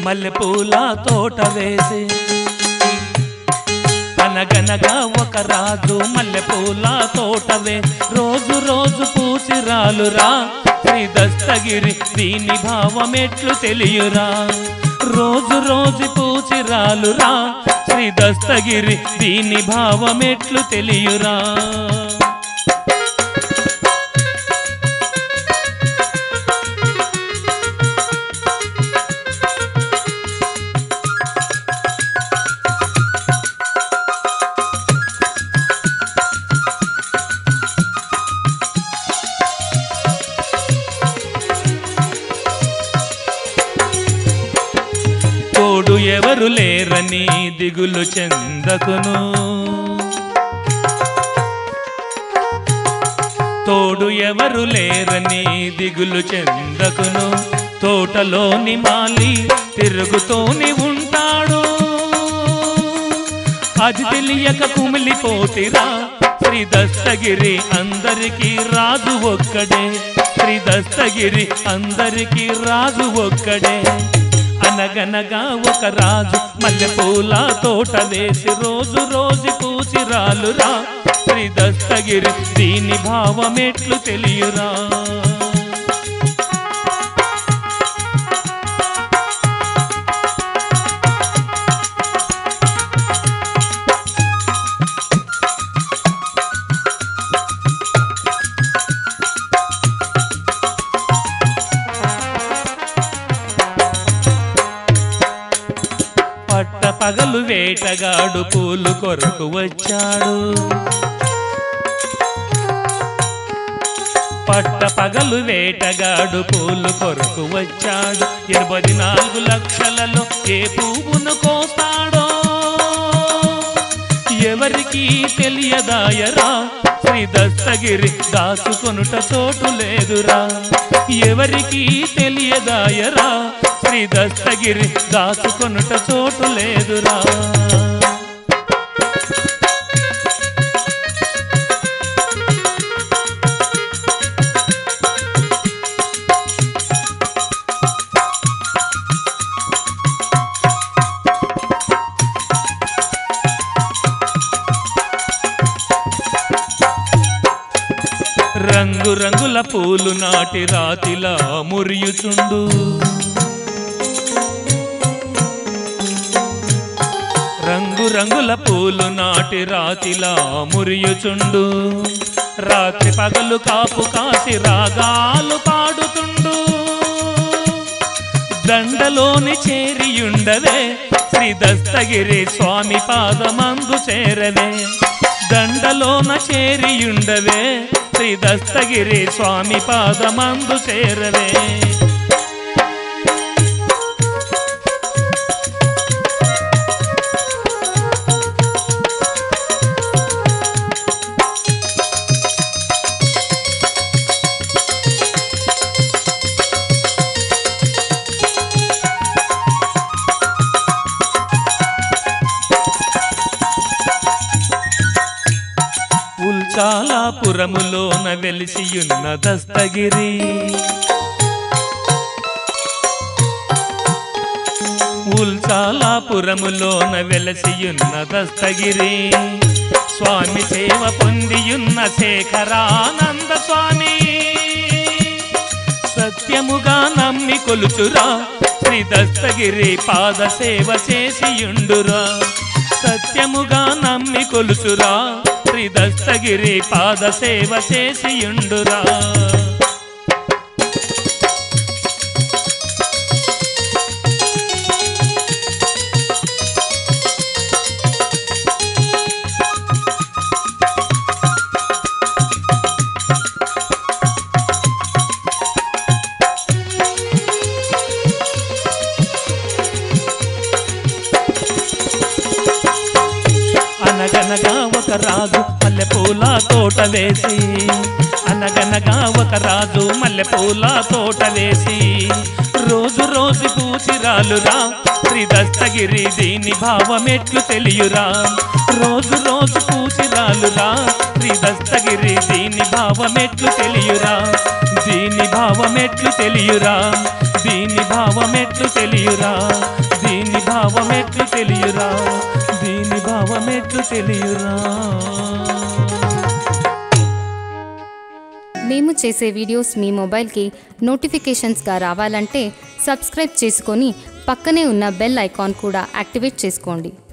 మల్లెపూల తోట వేసి అనగనగా ఒక రాజు మల్లెపూల తోటవే రోజు రోజు పూసిరాలురా శ్రీ దస్తగిరి దీని భావమెట్లు తెలియురా రోజు రోజు పూసిరాలురా శ్రీ దస్తగిరి దీని భావమెట్లు తెలియురా తోడు ఎవరు లేరని దిగులు చెందకును తోడు ఎవరు లేరని దిగులు చెందకును తోటలోని మాలి తిరుగుతూని ఉంటాడు అది తెలియక కుమిలిపోతిరా శ్రీ దస్తగిరి అందరికీ రాజు ఒక్కడే శ్రీ దస్తగిరి అందరికీ రాజు ఒక్కడే అనగనగా ఒక రాజు మల్లెపూల తోట వేసి రోజు రోజు పూసిరాలురా శ్రీ దస్తగిరి దీని భావమెట్లు తెలియరా పట్ట పగలు వేటగాడు పూలు కొరకు వచ్చాడు పట్ట పగలు వేటగాడు పూలు కొరకు వచ్చాడు ఇరవై నాలుగు లక్షలలో ఏ పువ్వును కోస్తాడో ఎవరికి తెలియదాయరా శ్రీ దస్తగిరి దాచుకొనుట చోటు లేదురా ఎవరికి తెలియదాయరా శ్రీ దస్తగిరి దాచుకొనుట చోటు లేదురా రంగు రంగుల పూలు నాటి రాతిలా మురియుచుండు రంగు రంగుల పూలు నాటి రాతిలా మురియుచుండు రాత్రి పగలు కాపు కాసి రాగాలు పాడుతుండు దండలోని చేరియుండవే శ్రీ దస్తగిరి స్వామి పాదమందు చేరవే దండలోన చేరియుండవే శ్రీ దస్తగిరి స్వామి పాదమందు చేరవే ఉల్చాలాపురములోన వెలిసియున్న దస్తగిరి ఉల్చాలాపురములోన వెలసియున్న దస్తగిరి స్వామి సేవ పొందియున్న శేఖరానంద స్వామి సత్యముగా నమ్మి కొలుచురా శ్రీ దస్తగిరి పాద సేవ చేసియుండురా సత్యముగా నమ్మి కొలుచురా శ్రీ దస్తగిరి పాద సేవ చేసియుండురా అనగనగా ఒక రాజు మల్లెపూల తోట వేసి అనగనగా ఒక రాజు మల్లెపూల తోట వేసి రోజు రోజు పూచిరాలురా శ్రీ దస్తగిరి దీని భావమెట్లు తెలియురా రోజు రోజు పూచిరాలురా శ్రీ దస్తగిరి దీని భావమెట్లు తెలియురా దీని భావమెట్లు తెలియురా దీని భావమెట్లు తెలియురా దీని భావమెట్లు తెలియురా దీని భావమెట్లు తెలియురా మేము చేసే వీడియోస్ మీ మొబైల్కి నోటిఫికేషన్స్గా రావాలంటే సబ్స్క్రైబ్ చేసుకొని పక్కనే ఉన్న బెల్ ఐకాన్ కూడా యాక్టివేట్ చేసుకోండి